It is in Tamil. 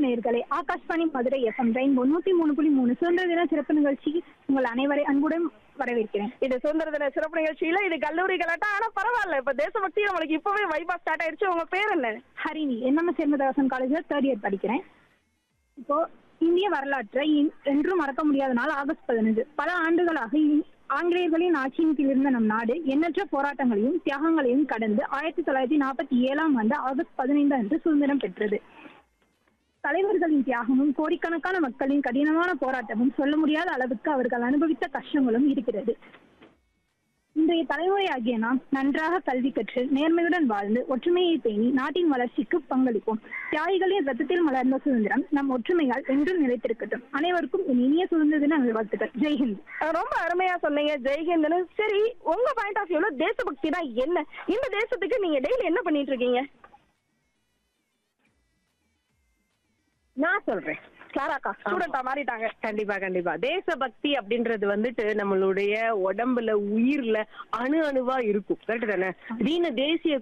நேர்களே ஆகாஷ்வாணி மதுரை எஃப்எம் ரெயின்போ நூத்தி மூணு புள்ளி மூணு சுதந்திர தின சிறப்பு நிகழ்ச்சி உங்கள் அனைவரை அன்புடன் வரவேற்கிறேன் இது சுதந்திர தின சிறப்பு நிகழ்ச்சியில இது கல்லூரி கலாட்டா ஆனா பரவாயில்ல இப்ப தேசபக்தி நம்மளுக்கு இப்பவே வைபா ஸ்டார்ட் ஆயிடுச்சு உங்க பேர் என்ன ஹரிணி என்எம்எஸ் சேர்மதாசன் காலேஜ்ல தேர்ட் இயர் படிக்கிறேன் இப்போ இந்திய வரலாற்றை இன்- என்றும் மறக்க முடியாத நாள் ஆகஸ்ட் பதினஞ்சு பல ஆண்டுகளாக இ- ஆங்கிலேயர்களின் ஆட்சியின் கீழ் இருந்த நம் நாடு எண்ணற்ற போராட்டங்களையும் தியாகங்களையும் கடந்து ஆயிரத்தி தொள்ளாயிரத்தி நாற்பத்தி ஏழாம் ஆண்டு ஆகஸ்ட் பதினைந்து அன்று சுதந்திரம் பெற்றது தலைவர்களின் தியாகமும் கோடிக்கணக்கான மக்களின் கடினமான போராட்டமும் சொல்ல முடியாத அளவுக்கு அவர்கள் அனுபவித்த கஷ்டங்களும் இருக்கிறது இன்றைய தலைமுறையாகிய நாம் நன்றாக கல்வி கற்று நேர்மையுடன் வாழ்ந்து ஒற்றுமையை பேணி நாட்டின் வளர்ச்சிக்கு பங்களிப்போம் தியாகிகளின் ரத்தத்தில் மலர்ந்த சுதந்திரம் நம் ஒற்றுமையால் என்றும் நிலைத்திருக்கட்டும் அனைவருக்கும் என் இனிய சுதந்திர தின நல்வாழ்த்துக்கள் ஜெய்ஹிந்த் அஹ் ரொம்ப அருமையா சொன்னீங்க ஜெய்ஹிந்த்னு சரி உங்க பாயிண்ட் ஆஃப் வியூல தேசபக்தினா என்ன இந்த தேசத்துக்கு நீங்க டெய்லி என்ன பண்ணிட்டு இருக்கீங்க நான் சொல்றேன் கிளாராக்கா ஸ்டூடெண்டா மாறிட்டாங்க கண்டிப்பா கண்டிப்பா தேசபக்தி அப்படின்றது வந்துட்டு நம்மளுடைய உடம்புல உயிர்ல அணு அணுவா இருக்கும் கரெக்ட் தானே திடீர்னு தேசிய